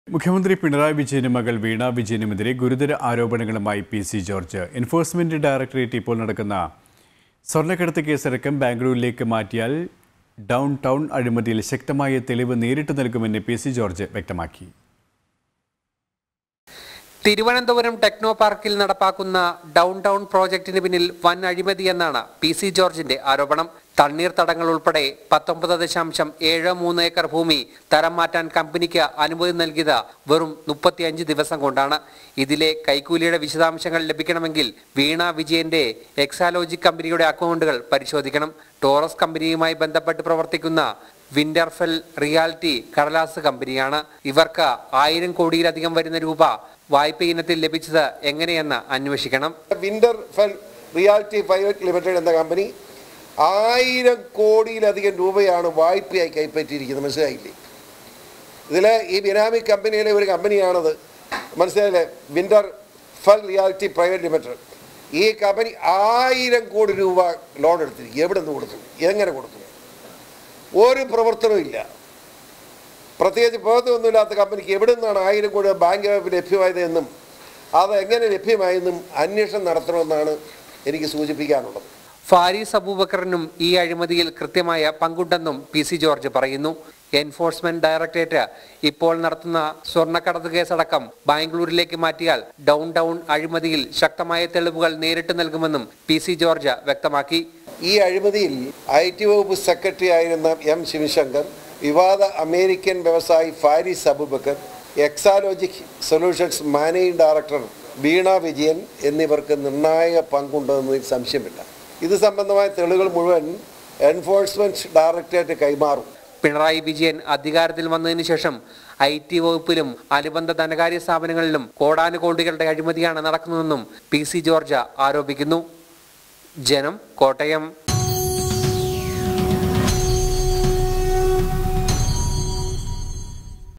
മുഖ്യമന്ത്രി പിണറായി വിജയനും മകൾ വീണ വിജയനുമെതിരെ ഗുരുതര ആരോപണങ്ങളുമായി P C George enforcement directorate ഇപ്പോൾ നടക്കുന്ന സ്വർണ്ണക്കടത്ത് കേസടക്കം ബാംഗ്ലൂരിലേക്ക് മാറ്റിയാൽ ഡൗൺ ടൗൺ അഴിമതിയിൽ ശക്തമായ തെളിവ് നേരിട്ട് നൽകുമെന്ന് പി സി ജോർജ് വ്യക്തമാക്കി തിരുവനന്തപുരം ടെക്നോ പാർക്കിൽ നടപ്പാക്കുന്ന ഡൗൺ ടൗൺ പ്രോജക്ടിന് പിന്നിൽ വൻ അഴിമതി എന്നാണ് പി സി ജോർജിന്റെ ആരോപണം തണ്ണീർത്തടങ്ങൾ ഉൾപ്പെടെ പത്തൊമ്പത് ദശാംശം ഏഴ് മൂന്ന് ഏക്കർ ഭൂമി തരം മാറ്റാൻ കമ്പനിക്ക് അനുമതി നൽകിയത് വെറും മുപ്പത്തിയഞ്ച് ദിവസം കൊണ്ടാണ് ഇതിലെ കൈക്കൂലിയുടെ വിശദാംശങ്ങൾ ലഭിക്കണമെങ്കിൽ വീണ വിജയന്റെ എക്സാലോജിക് കമ്പനിയുടെ അക്കൗണ്ടുകൾ പരിശോധിക്കണം ടോറസ് കമ്പനിയുമായി ബന്ധപ്പെട്ട് പ്രവർത്തിക്കുന്ന വിന്റർഫെൽ റിയാലിറ്റി കടലാസ് കമ്പനിയാണ് ഇവർക്ക് ആയിരം കോടിയിലധികം വരുന്ന രൂപ വായ്പ ഇനത്തിൽ ലഭിച്ചത് എങ്ങനെയെന്ന് അന്വേഷിക്കണം Winterfell reality private limited എന്ന കമ്പനി ആയിരം കോടിയിലധികം രൂപയാണ് വായ്പയായി കൈപ്പറ്റിയിരിക്കുന്നത് മനസ്സിലായില്ലേ ഇതിൽ ഈ ബിനാമി കമ്പനിയിലെ ഒരു കമ്പനിയാണത് മനസ്സിലായില്ലേ Winterfell reality private limited ഈ കമ്പനി ആയിരം കോടി രൂപ ലോൺ എടുത്തിരിക്കും എവിടെ നിന്ന് കൊടുത്തു എങ്ങനെ കൊടുത്തു ഒരു പ്രവർത്തനവും ഇല്ല പ്രത്യേകിച്ച് പ്രവർത്തനമൊന്നുമില്ലാത്ത കമ്പനിക്ക് എവിടെ നിന്നാണ് ആയിരം കോടി ബാങ്ക് വായ്പ ലഭ്യമായത് എന്നും അത് എങ്ങനെ ലഭ്യമായെന്നും അന്വേഷണം നടത്തണമെന്നാണ് എനിക്ക് സൂചിപ്പിക്കാനുള്ളത് ഫാരീസ് അബൂബക്കറിനും ഈ അഴിമതിയിൽ കൃത്യമായ പങ്കുണ്ടെന്നും പി സി ജോർജ് പറയുന്നു എൻഫോഴ്സ്മെന്റ് ഡയറക്ടറേറ്റ് ഇപ്പോൾ നടത്തുന്ന സ്വർണ്ണക്കടത്ത് കേസടക്കം ബാംഗ്ലൂരിലേക്ക് മാറ്റിയാൽ ഡൗൺ ടൗൺ അഴിമതിയിൽ ശക്തമായ തെളിവുകൾ നേരിട്ട് നൽകുമെന്നും പി സി ജോർജ് വ്യക്തമാക്കി ഈ അഴിമതിയിൽ ഐ ടി വകുപ്പ് സെക്രട്ടറി ആയിരുന്ന എം ശിവശങ്കർ വിവാദ അമേരിക്കൻ വ്യവസായി Faris Abubakar Exalogic solutions managing director Veena Vijayan എന്നിവർക്ക് നിർണായക പങ്കുണ്ടെന്നതിൽ സംശയമില്ല ഇത് സംബന്ധമായ തെളിവുകൾ മുഴുവൻ എൻഫോഴ്സ്മെന്റ് ഡയറക്ടറേറ്റ് കൈമാറും പിണറായി വിജയൻ അധികാരത്തിൽ വന്നതിന് ശേഷം ഐ ടി വകുപ്പിലും അനുബന്ധ ധനകാര്യ സ്ഥാപനങ്ങളിലും കോടാനുകോടികളുടെ അഴിമതിയാണ് നടക്കുന്നതെന്നും പി സി ജോർജ് ആരോപിക്കുന്നു ജനം കോട്ടയം